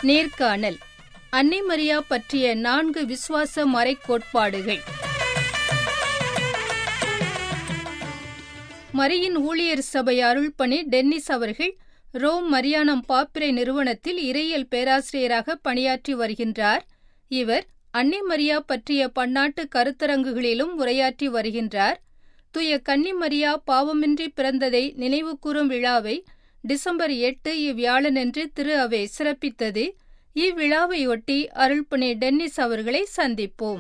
நேர்காணல் அன்னை மரியா பற்றிய நான்கு விசுவாச மறைக் கோட்பாடுகள் மரியின் ஊழியர் சபை அருள்பணி டென்னிஸ் அவர்கள் ரோம் மரியானம் பாப்பிரை நிறுவனத்தில் இறையியல் பேராசிரியராக பணியாற்றி வருகின்றார் இவர் அன்னை மரியா பற்றிய பன்னாட்டு கருத்தரங்குகளிலும் உரையாற்றி வருகின்றார் தூய கன்னி மரியா பாவமின்றி பிறந்ததை நினைவுகூரும் விழாவை டிசம்பர் எட்டு இவ்வியாழனன்று திரு அவை சிறப்பித்தது இவ்விழாவையொட்டி அருள்பணி டென்னிஸ் அவர்களை சந்திப்போம்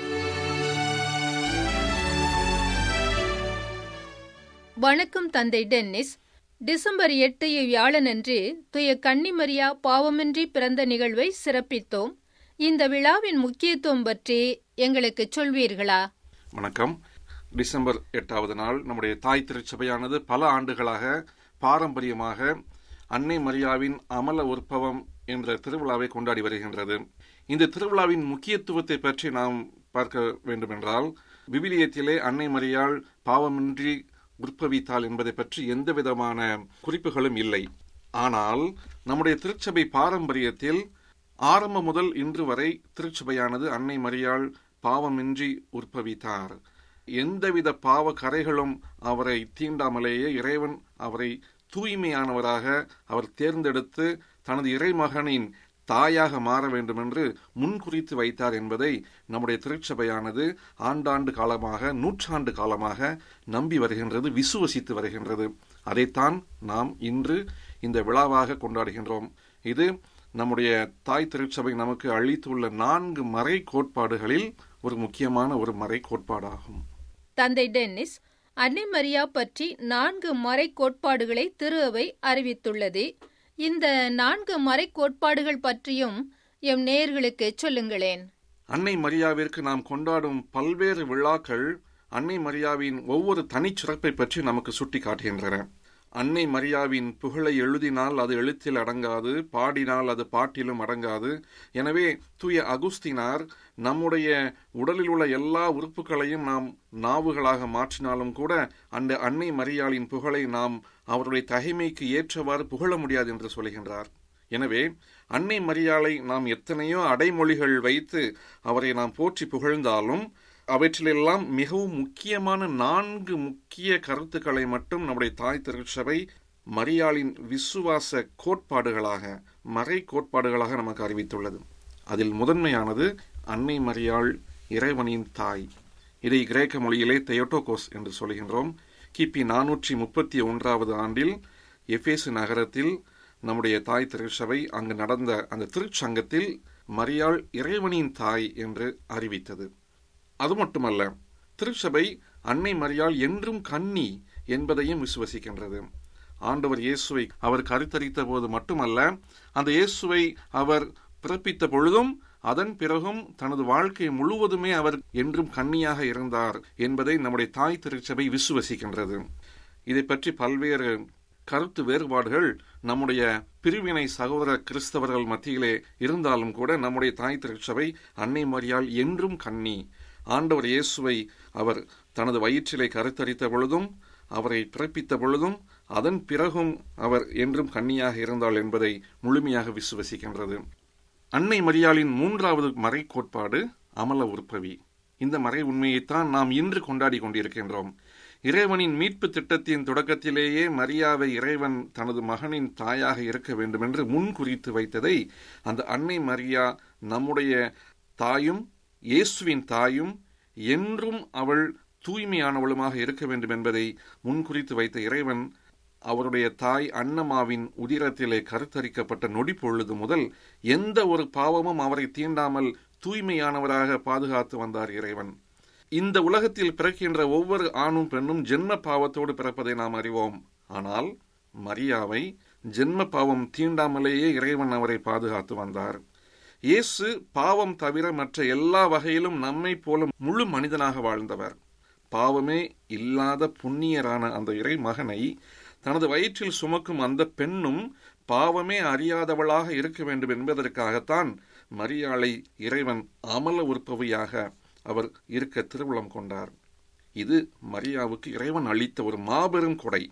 வணக்கம் தந்தை டென்னிஸ் டிசம்பர் எட்டு இவ்வியாழனன்று துய கன்னிமரியா பாவமின்றி பிறந்த நிகழ்வை சிறப்பித்தோம் இந்த விழாவின் முக்கியத்துவம் பற்றி எங்களுக்கு சொல்வீர்களா வணக்கம் டிசம்பர் எட்டாவது நாள் நம்முடைய தாய் திருச்சபையானது பல ஆண்டுகளாக பாரம்பரியமாக அன்னை மரியாவின் அமல உற்பவம் என்ற திருவிழாவை கொண்டாடி வருகின்றது இந்த திருவிழாவின் முக்கியத்துவத்தை பற்றி நாம் பார்க்க வேண்டுமென்றால் விவிலியத்திலே அன்னை மரியாள் பாவமின்றி உற்பவித்தாள் என்பதை பற்றி எந்த விதமான குறிப்புகளும் இல்லை ஆனால் நம்முடைய திருச்சபை பாரம்பரியத்தில் ஆரம்ப முதல் இன்று வரை திருச்சபையானது அன்னை மரியாள் பாவமின்றி உற்பவித்தார் எந்தவித பாவ கரைகளும் அவரை தீண்டாமலேயே இறைவன் அவரை தூய்மையானவராக அவர் தேர்ந்தெடுத்து தனது இறைமகனின் தாயாக மாற வேண்டும் என்று முன்குறித்து வைத்தார் என்பதை நம்முடைய திருச்சபையானது ஆண்டாண்டு காலமாக நூற்றாண்டு காலமாக நம்பி வருகின்றது விசுவசித்து வருகின்றது அதைத்தான் நாம் இன்று இந்த விழாவாக கொண்டாடுகின்றோம் இது நம்முடைய தாய் திருச்சபை நமக்கு அளித்துள்ள நான்கு மறை கோட்பாடுகளில் ஒரு முக்கியமான ஒரு மறை கோட்பாடாகும் தந்தை டென்னிஸ் அன்னை மரியா பற்றி நான்கு மறை கோட்பாடுகளை திரு அவை அறிவித்துள்ளது இந்த நான்கு மறை கோட்பாடுகள் பற்றியும் எம் நேயர்களுக்கு சொல்லுங்களேன் அன்னை மரியாவிற்கு நாம் கொண்டாடும் பல்வேறு விழாக்கள் அன்னை மரியாவின் ஒவ்வொரு தனிச்சிறப்பை பற்றி நமக்கு சுட்டி காட்டுகின்றன அன்னை மரியாவின் புகழை எழுதினால் அது எழுத்தில் அடங்காது பாடினால் அது பாட்டிலும் அடங்காது எனவே தூய அகுஸ்தினார் நம்முடைய உடலில் உள்ள எல்லா உறுப்புகளையும் நாம் நாவுகளாக மாற்றினாலும் கூட அந்த அன்னை மரியாளின் புகழை நாம் அவருடைய தகைமைக்கு ஏற்றவாறு புகழ முடியாது என்று சொல்கின்றார் எனவே அன்னை மரியாளை நாம் எத்தனையோ அடைமொழிகள் வைத்து அவரை நாம் போற்றி புகழ்ந்தாலும் அவற்றிலெல்லாம் மிகவும் முக்கியமான நான்கு முக்கிய கருத்துக்களை மட்டும் நம்முடைய தாய் திருச்சபை மரியாளின் விசுவாச கோட்பாடுகளாக மறை கோட்பாடுகளாக நமக்கு அறிவித்துள்ளது அதில் முதன்மையானது அன்னை மரியாள் இறைவனின் தாய் இதை கிரேக்க மொழியிலே தெயோட்டோகோஸ் என்று சொல்கின்றோம் கிபி நானூற்றி முப்பத்தி ஒன்றாவது ஆண்டில் எஃபேசு நகரத்தில் நம்முடைய தாய் திருச்சபை அங்கு நடந்த அந்த திருச்சங்கத்தில் மரியாள் இறைவனின் தாய் என்று அறிவித்தது அது மட்டுமல்ல திருச்சபை அன்னை மரியாள் என்றும் கன்னி என்பதையும் விசுவசிக்கின்றது ஆண்டவர் இயேசுவை அவர் கருத்தரித்த போது மட்டுமல்ல அந்த இயேசுவை அவர் பிறப்பித்த பொழுதும் அதன் பிறகும் தனது வாழ்க்கை முழுவதுமே அவர் என்றும் கன்னியாக இருந்தார் என்பதை நம்முடைய தாய் திருச்சபை விசுவசிக்கின்றது இதை பற்றி பல்வேறு கருத்து வேறுபாடுகள் நம்முடைய பிரிவினை சகோதர கிறிஸ்தவர்கள் மத்தியிலே இருந்தாலும் கூட நம்முடைய தாய் திருச்சபை அன்னை மரியாள் என்றும் கன்னி ஆண்டவர் இயேசுவை அவர் தனது வயிற்றிலே கருத்தரித்த பொழுதும் அவரை பிறப்பித்த பொழுதும் அதன் பிறகும் அவர் என்றும் கன்னியாக இருந்தாள் என்பதை முழுமையாக விசுவசிக்கின்றது அன்னை மரியாளின் மூன்றாவது மறை கோட்பாடு அமல உற்பவி இந்த மறை உண்மையைத்தான் நாம் இன்று கொண்டாடி கொண்டிருக்கின்றோம் இறைவனின் மீட்பு திட்டத்தின் தொடக்கத்திலேயே மரியாவை இறைவன் தனது மகனின் தாயாக இருக்க வேண்டும் என்று முன் குறித்து வைத்ததை அந்த அன்னை மரியா நம்முடைய தாயும் இயேசுவின் தாயும் என்றும் அவள் தூய்மையானவளுமாக இருக்க வேண்டும் என்பதை முன்குறித்து வைத்த இறைவன் அவருடைய தாய் அன்னமாவின் உதிரத்திலே கருத்தரிக்கப்பட்ட நொடி பொழுது முதல் எந்த ஒரு பாவமும் அவரை தீண்டாமல் தூய்மையானவராக பாதுகாத்து வந்தார் இறைவன் இந்த உலகத்தில் பிறக்கின்ற ஒவ்வொரு ஆணும் பெண்ணும் ஜென்ம பாவத்தோடு பிறப்பதை நாம் அறிவோம் ஆனால் மரியாவை ஜென்ம பாவம் தீண்டாமலேயே இறைவன் அவரை பாதுகாத்து வந்தார் இயேசு பாவம் தவிர மற்ற எல்லா வகையிலும் நம்மை போல முழு மனிதனாக வாழ்ந்தவர் பாவமே இல்லாத புண்ணியரான அந்த இறை மகனை தனது வயிற்றில் சுமக்கும் அந்த பெண்ணும் பாவமே அறியாதவளாக இருக்க வேண்டும் என்பதற்காகத்தான் மரியாளை இறைவன் அமல உற்பவியாக அவர் இருக்க திருவுளம் கொண்டார் இது மரியாவுக்கு இறைவன் அளித்த ஒரு மாபெரும் கொடை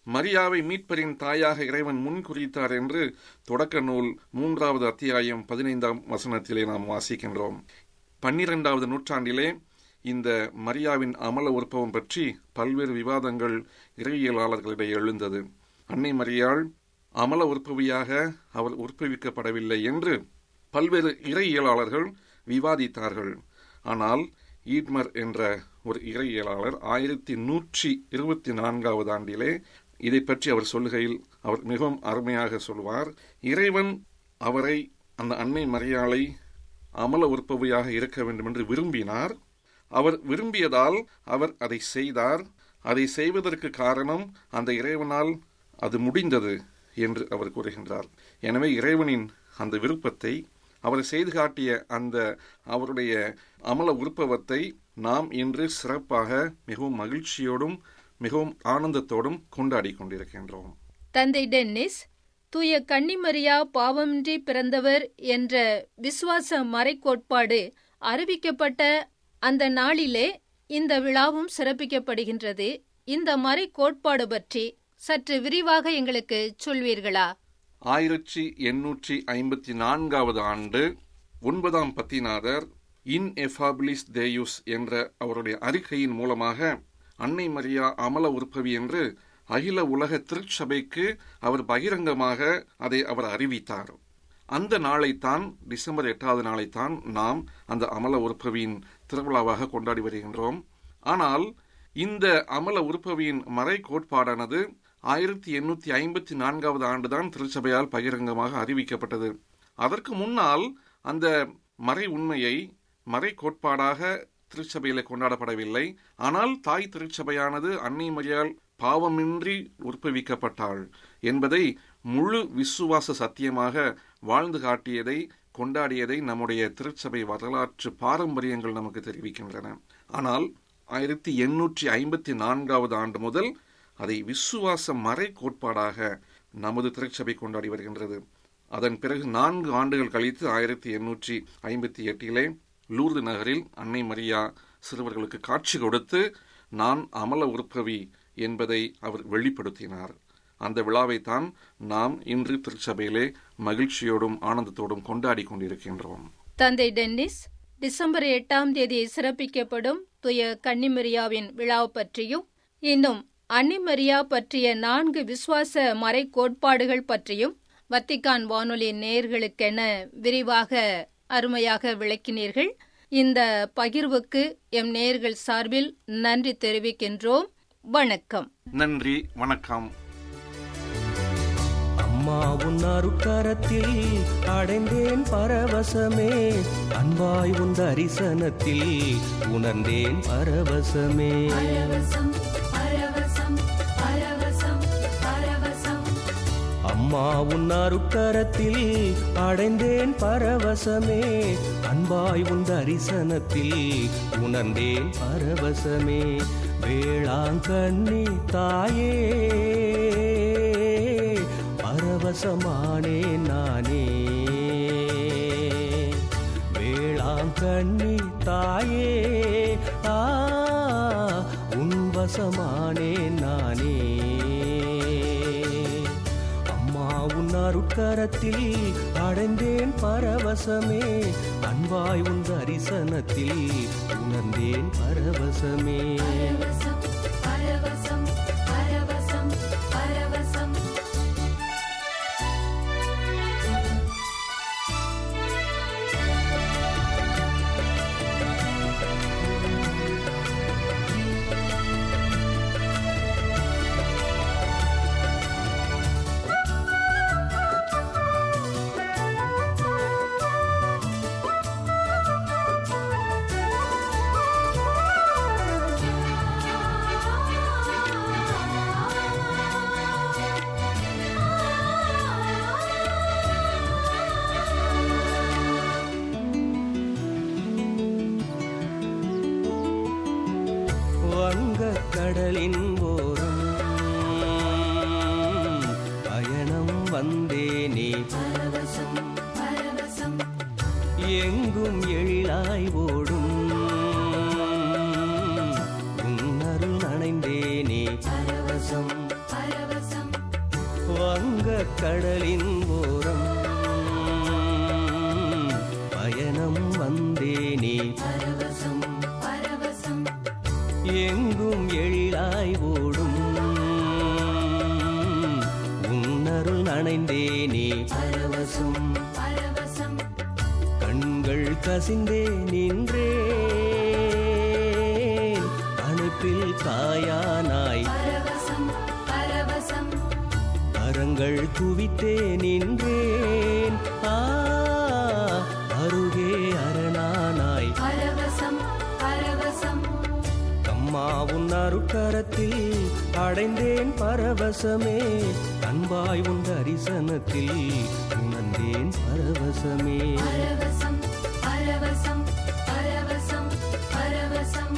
மரியாவை மீட்பரின் தாயாக இறைவன் முன்குறித்தார் என்று தொடக்க நூல் மூன்றாவது அத்தியாயம் பதினைந்தாம் வசனத்திலே நாம் வாசிக்கின்றோம் பன்னிரெண்டாவது நூற்றாண்டிலே இந்த மரியாவின் அமல உற்பவம் பற்றி பல்வேறு விவாதங்கள் இறையியலாளர்களிடையே எழுந்தது அன்னை மரியாள் அமல உற்பவியாக அவர் உற்பவிக்கப்படவில்லை என்று பல்வேறு இறையியலாளர்கள் விவாதித்தார்கள் ஆனால் ஈட்மர் என்ற ஒரு இறையியலாளர் ஆயிரத்தி நூற்றி இருபத்தி நான்காவது ஆண்டிலே இதை பற்றி அவர் சொல்லுகையில் அவர் மிகவும் அருமையாக சொல்வார் இறைவன் அவரை அந்த அன்னை மரியாளை அமல உற்பவியாக இருக்க வேண்டும் என்று விரும்பினார் அவர் விரும்பியதால் அவர் அதை செய்தார் அதை செய்வதற்கு காரணம் அந்த இறைவனால் அது முடிந்தது என்று அவர் கூறுகின்றார் எனவே இறைவனின் அந்த விருப்பத்தை அவர் செய்து காட்டிய அந்த அவருடைய அமல உருப்பவத்தை நாம் இன்று சிறப்பாக மிகவும் மகிழ்ச்சியோடும் மிகவும் ஆனந்தத்தோடும் கொண்டாடி கொண்டிருக்கின்றோம் தந்தை டென்னிஸ் தூய கன்னிமரியா பாவமின்றி பிறந்தவர் என்ற விசுவாச மறைக்கோட்பாடு அறிவிக்கப்பட்ட அந்த நாளிலே இந்த விழாவும் சிறப்பிக்கப்படுகின்றது இந்த மறைக்கோட்பாடு பற்றி சற்று விரிவாக எங்களுக்கு சொல்வீர்களா ஆயிரத்தி எண்ணூற்றி ஐம்பத்தி நான்காவது ஆண்டு ஒன்பதாம் பத்திநாதர் இன் எஃபாபிலிஸ் தேயுஸ் என்ற அவருடைய அறிக்கையின் மூலமாக அன்னை மரியா அமல உற்பவி என்று அகில உலக திருச்சபைக்கு அவர் பகிரங்கமாக அதை அவர் அறிவித்தார் அந்த நாளைத்தான் டிசம்பர் எட்டாவது நாளைத்தான் நாம் அந்த அமல உற்பவியின் திருவிழாவாக கொண்டாடி வருகின்றோம் ஆனால் இந்த அமல உற்பவியின் மறை கோட்பாடானது ஆயிரத்தி எண்ணூத்தி ஐம்பத்தி நான்காவது ஆண்டுதான் திருச்சபையால் பகிரங்கமாக அறிவிக்கப்பட்டது அதற்கு முன்னால் அந்த மறை உண்மையை மறை கோட்பாடாக திருச்சபையில கொண்டாடப்படவில்லை ஆனால் தாய் திருச்சபையானது அன்னை மரியால் பாவமின்றி உற்பவிக்கப்பட்டாள் என்பதை முழு விசுவாச சத்தியமாக வாழ்ந்து காட்டியதை கொண்டாடியதை நம்முடைய திருச்சபை வரலாற்று பாரம்பரியங்கள் நமக்கு தெரிவிக்கின்றன ஆனால் ஆயிரத்தி எண்ணூற்றி ஐம்பத்தி நான்காவது ஆண்டு முதல் அதை விசுவாச மறை கோட்பாடாக நமது திருச்சபை கொண்டாடி வருகின்றது அதன் பிறகு நான்கு ஆண்டுகள் கழித்து ஆயிரத்தி எண்ணூற்றி ஐம்பத்தி எட்டிலே லூர்து நகரில் அன்னை மரியா சிறுவர்களுக்கு காட்சி கொடுத்து நான் அமல உற்பவி என்பதை அவர் வெளிப்படுத்தினார் அந்த விழாவைத்தான் நாம் இன்று திருச்சபையிலே மகிழ்ச்சியோடும் ஆனந்தத்தோடும் கொண்டாடி கொண்டிருக்கின்றோம் தந்தை டென்னிஸ் டிசம்பர் எட்டாம் தேதி சிறப்பிக்கப்படும் துய கன்னிமரியாவின் விழா பற்றியும் இன்னும் அன்னிமரியா பற்றிய நான்கு விசுவாச மறை கோட்பாடுகள் பற்றியும் வத்திக்கான் வானொலி நேயர்களுக்கென விரிவாக அருமையாக விளக்கினீர்கள் இந்த பகிர்வுக்கு எம் நேயர்கள் சார்பில் நன்றி தெரிவிக்கின்றோம் வணக்கம் நன்றி வணக்கம் அம்மா உன் அருக்கரத்தில் அடைந்தேன் பரவசமே அன்பாய் உன் தரிசனத்தில் உணர்ந்தேன் பரவசமே பரவசம் பரவசம் பரவசம் பரவசம் அம்மா உன் அருக்கரத்தில் அடைந்தேன் பரவசமே அன்பாய் உன் தரிசனத்தில் உணர்ந்தேன் பரவசமே வேளாங்கண்ணி தாயே பரவசமானே நானே வேளாங்கண்ணி தாயே ஆ உன்வசமானே நானே அம்மா உன் அருட்கரத்தில் அடைந்தேன் பரவசமே அன்பாய் உன் தரிசனத்தில் உணர்ந்தேன் பரவசமே பரவசம் பரவசம் பரவசம் பரவசம் வங்கக் கடலின் ஓரம் பயணம் வந்தேனே பரவசம் பரவசம் எங்கும் எழிலாய் ஓடும் உன்னருள் நனைந்தேனே பரவசம் பரவசம் வங்கக் கடலின் ஓரம் பயணம் வந்தேனே பரவசம் பரவசம் எங்கும் எழிலாய் ஓடும் உன்னருள் நனைந்தேனே பரவசம் பரவசம் கண்கள் கசிந்தே நின்றேன் அனுப்பில் காயானாய் பரவசம் பரவசம் கரங்கள் குவித்தே நின்றேன் ஆ அருகே அரணானாய் பரவசம் பரவசம் அம்மா உன் அருட்கரத்தில் அடைந்தேன் பரவசமே அன்பாய் உன் தரிசனத்தில் உணர்ந்தேன் பரவசமே பரவசம் பரவசம் பரவசம் பரவசம்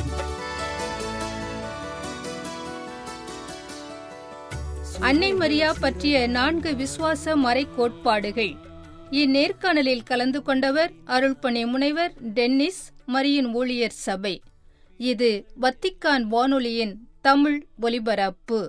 அன்னை மரியா பற்றிய நான்கு விசுவாச மறை கோட்பாடுகள் இந்நேர்காணலில் கலந்து கொண்டவர் அருள்பணி முனைவர் டென்னிஸ் மரியின் ஊழியர் சபை இது வத்திக்கான் வானொலியின் தமிழ் ஒலிபரப்பு